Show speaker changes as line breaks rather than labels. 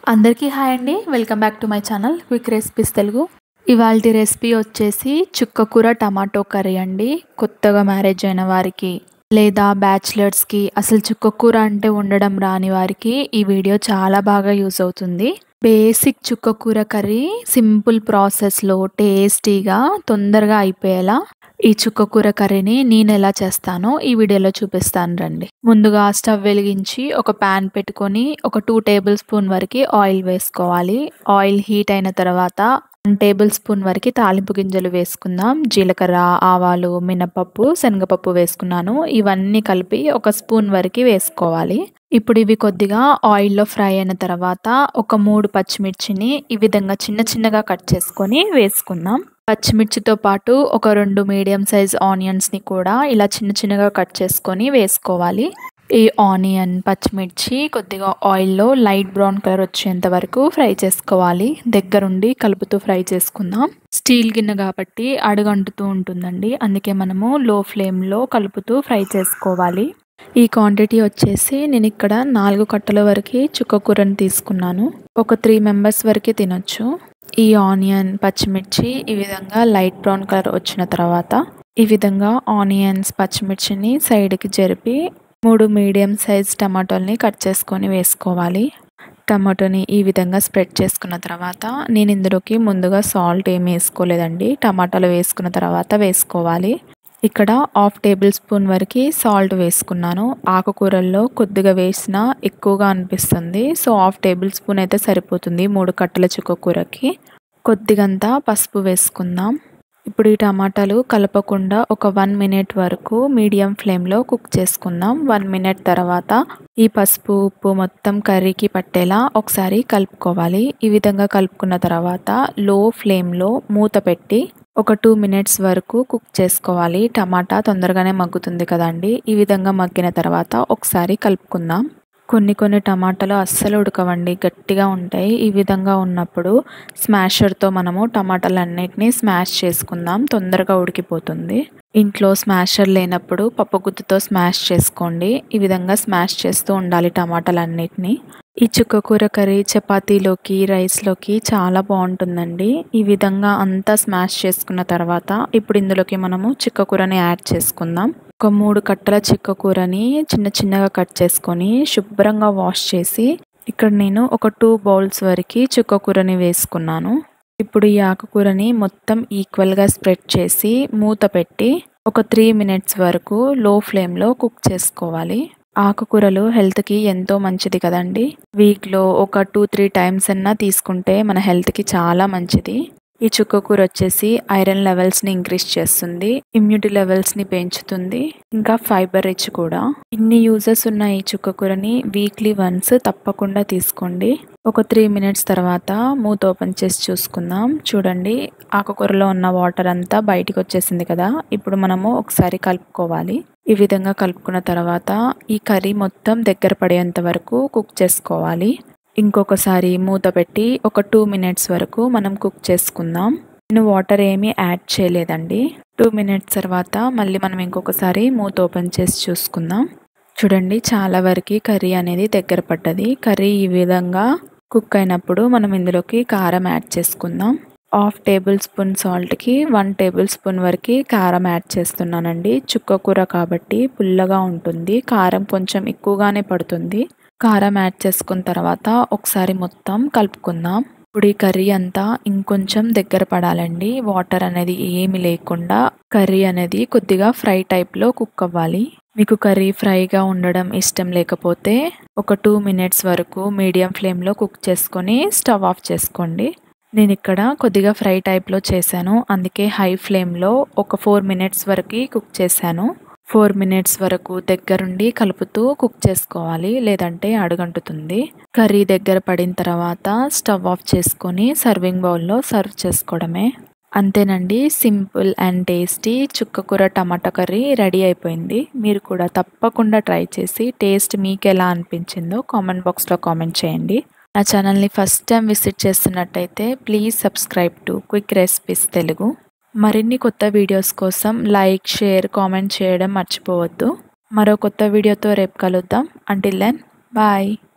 అందరికీ హాయ్ అండి welcome back to my channel quick recipes Telugu ఇవాళ రెసిపీ వచ్చేసి చుక్కకూర టమాటో కర్రీ అండి కొత్తగా మ్యారేజ్ అయిన వారికి లేదా బ్యాచిలర్స్కి అసలు చుక్కకూర అంటే ఉండడం రాని వారికి ఈ వీడియో చాలా బాగా యూస్ అవుతుంది బేసిక్ చుక్కకూర కర్రీ సింపుల్ ప్రాసెస్లో టేస్టీగా తొందరగా అయిపోయేలా ఈ చుక్కకూర కర్రీని నేను ఎలా చేస్తానో ఈ వీడియోలో చూపిస్తాను రండి ముందుగా స్టవ్ వెలిగించి ఒక ప్యాన్ పెట్టుకొని ఒక టూ టేబుల్ స్పూన్ వరకు ఆయిల్ వేసుకోవాలి ఆయిల్ హీట్ అయిన తర్వాత వన్ టేబుల్ స్పూన్ వరకు తాలింపు గింజలు వేసుకుందాం జీలకర్ర ఆవాలు మినపప్పు శనగపప్పు వేసుకున్నాను ఇవన్నీ కలిపి ఒక స్పూన్ వరకు వేసుకోవాలి ఇప్పుడు ఇవి కొద్దిగా ఆయిల్లో ఫ్రై అయిన తర్వాత ఒక మూడు పచ్చిమిర్చిని ఈ విధంగా చిన్న చిన్నగా కట్ చేసుకొని వేసుకుందాం పచ్చిమిర్చితో పాటు ఒక రెండు మీడియం సైజ్ ఆనియన్స్ని కూడా ఇలా చిన్న చిన్నగా కట్ చేసుకొని వేసుకోవాలి ఈ ఆనియన్ పచ్చిమిర్చి కొద్దిగా ఆయిల్లో లైట్ బ్రౌన్ కలర్ వచ్చేంత వరకు ఫ్రై చేసుకోవాలి దగ్గరుండి కలుపుతూ ఫ్రై చేసుకుందాం స్టీల్ గిన్నె కాబట్టి అడుగంటుతూ ఉంటుందండి అందుకే మనము లో ఫ్లేమ్లో కలుపుతూ ఫ్రై చేసుకోవాలి ఈ క్వాంటిటీ వచ్చేసి నేను ఇక్కడ నాలుగు కట్టల వరకు చుక్కకూరని తీసుకున్నాను ఒక త్రీ మెంబర్స్ వరకు తినొచ్చు ఈ ఆనియన్ పచ్చిమిర్చి ఈ విధంగా లైట్ బ్రౌన్ కలర్ వచ్చిన తర్వాత ఈ విధంగా ఆనియన్స్ పచ్చిమిర్చిని సైడ్కి జరిపి మూడు మీడియం సైజ్ టమాటోల్ని కట్ చేసుకొని వేసుకోవాలి టమాటోని ఈ విధంగా స్ప్రెడ్ చేసుకున్న తర్వాత నేను ఇందులోకి ముందుగా సాల్ట్ ఏమి వేసుకోలేదండి టమాటాలు వేసుకున్న తర్వాత వేసుకోవాలి ఇక్కడ హాఫ్ టేబుల్ స్పూన్ వరకు సాల్ట్ వేసుకున్నాను ఆకుకూరల్లో కొద్దిగా వేసినా ఎక్కువగా అనిపిస్తుంది సో హాఫ్ టేబుల్ స్పూన్ అయితే సరిపోతుంది మూడు కట్టల చుక్కకూరకి కొద్దిగంతా పసుపు వేసుకుందాం ఇప్పుడు ఈ టమాటాలు కలపకుండా ఒక వన్ మినిట్ వరకు మీడియం ఫ్లేమ్లో కుక్ చేసుకుందాం వన్ మినిట్ తర్వాత ఈ పసుపు ఉప్పు మొత్తం కర్రీకి పట్టేలా ఒకసారి కలుపుకోవాలి ఈ విధంగా కలుపుకున్న తర్వాత లో ఫ్లేమ్లో మూత పెట్టి ఒక టూ మినిట్స్ వరకు కుక్ చేసుకోవాలి టమాటా తొందరగానే మగ్గుతుంది కదండి ఈ విధంగా మగ్గిన తర్వాత ఒకసారి కలుపుకుందాం కొన్ని కొన్ని టమాటాలు అస్సలు ఉడకవండి గట్టిగా ఉంటాయి ఈ విధంగా ఉన్నప్పుడు స్మాషర్తో మనము టమాటాలు అన్నిటినీ స్మాష్ చేసుకుందాం తొందరగా ఉడికిపోతుంది ఇంట్లో స్మాషర్ లేనప్పుడు పప్పుగుత్తుతో స్మాష్ చేసుకోండి ఈ విధంగా స్మాష్ చేస్తూ ఉండాలి టమాటాలు అన్నిటినీ ఈ చుక్కకూర కర్రీ చపాతీలోకి రైస్లోకి చాలా బాగుంటుందండి ఈ విధంగా అంతా స్మాష్ చేసుకున్న తర్వాత ఇప్పుడు ఇందులోకి మనము చిక్కకూరని యాడ్ చేసుకుందాం ఒక మూడు కట్టల చిక్కకూరని చిన్న చిన్నగా కట్ చేసుకొని శుభ్రంగా వాష్ చేసి ఇక్కడ నేను ఒక టూ బౌల్స్ వరకు చుక్కకూరని వేసుకున్నాను ఇప్పుడు ఈ ఆకుకూరని మొత్తం ఈక్వల్గా స్ప్రెడ్ చేసి మూత పెట్టి ఒక త్రీ మినిట్స్ వరకు లో ఫ్లేమ్లో కుక్ చేసుకోవాలి ఆకుకూరలు హెల్త్కి ఎంతో మంచిది కదండి వీక్లో ఒక టూ త్రీ టైమ్స్ అన్నా తీసుకుంటే మన హెల్త్కి చాలా మంచిది ఈ చుక్కకూర వచ్చేసి ఐరన్ లెవెల్స్ని ఇంక్రీజ్ చేస్తుంది ఇమ్యూనిటీ లెవెల్స్ని పెంచుతుంది ఇంకా ఫైబర్ రిచ్ కూడా ఇన్ని యూజెస్ ఉన్న ఈ చుక్కకూరని వీక్లీ వన్స్ తప్పకుండా తీసుకోండి ఒక త్రీ మినిట్స్ తర్వాత మూత ఓపెన్ చేసి చూసుకుందాం చూడండి ఆకుకూరలో ఉన్న వాటర్ అంతా బయటికి వచ్చేసింది కదా ఇప్పుడు మనము ఒకసారి కలుపుకోవాలి ఈ విధంగా కలుపుకున్న తర్వాత ఈ కర్రీ మొత్తం దగ్గర పడేంత వరకు కుక్ చేసుకోవాలి ఇంకొకసారి మూత పెట్టి ఒక టూ మినిట్స్ వరకు మనం కుక్ చేసుకుందాం నేను వాటర్ ఏమీ యాడ్ చేయలేదండి టూ మినిట్స్ తర్వాత మళ్ళీ మనం ఇంకొకసారి మూత ఓపెన్ చేసి చూసుకుందాం చూడండి చాలా వరకు కర్రీ అనేది దగ్గర పడ్డది కర్రీ ఈ విధంగా కుక్ అయినప్పుడు మనం ఇందులోకి కారం యాడ్ చేసుకుందాం హాఫ్ టేబుల్ స్పూన్ సాల్ట్కి వన్ టేబుల్ స్పూన్ వరకు కారం యాడ్ చేస్తున్నానండి చుక్కకూర కాబట్టి పుల్లగా ఉంటుంది కారం కొంచెం ఎక్కువగానే పడుతుంది కారం యాడ్ చేసుకున్న తర్వాత ఒకసారి మొత్తం కలుపుకుందాం ఇప్పుడు ఈ కర్రీ అంతా ఇంకొంచెం దగ్గర పడాలండి వాటర్ అనేది ఏమి లేకుండా కర్రీ అనేది కొద్దిగా ఫ్రై టైప్లో కుక్ అవ్వాలి మీకు కర్రీ ఫ్రైగా ఉండడం ఇష్టం లేకపోతే ఒక టూ మినిట్స్ వరకు మీడియం ఫ్లేమ్లో కుక్ చేసుకొని స్టవ్ ఆఫ్ చేసుకోండి నేను ఇక్కడ కొద్దిగా ఫ్రై టైప్లో చేశాను అందుకే హై ఫ్లేమ్లో ఒక ఫోర్ మినిట్స్ వరకు కుక్ చేశాను ఫోర్ మినిట్స్ వరకు దగ్గరుండి కలుపుతూ కుక్ చేసుకోవాలి లేదంటే అడుగంటుతుంది కర్రీ దగ్గర పడిన తర్వాత స్టవ్ ఆఫ్ చేసుకొని సర్వింగ్ బౌల్లో సర్వ్ చేసుకోవడమే అంతేనండి సింపుల్ అండ్ టేస్టీ చుక్కకూర టమాటా కర్రీ రెడీ అయిపోయింది మీరు కూడా తప్పకుండా ట్రై చేసి టేస్ట్ మీకు ఎలా అనిపించిందో కామెంట్ బాక్స్లో కామెంట్ చేయండి నా ఛానల్ని ఫస్ట్ టైం విజిట్ చేస్తున్నట్టయితే please subscribe to quick recipes Telugu మరిన్ని కొత్త వీడియోస్ కోసం లైక్ షేర్ కామెంట్ చేయడం మర్చిపోవద్దు మరో కొత్త వీడియోతో రేపు కలుద్దాం అంటిల్ దెన్ బాయ్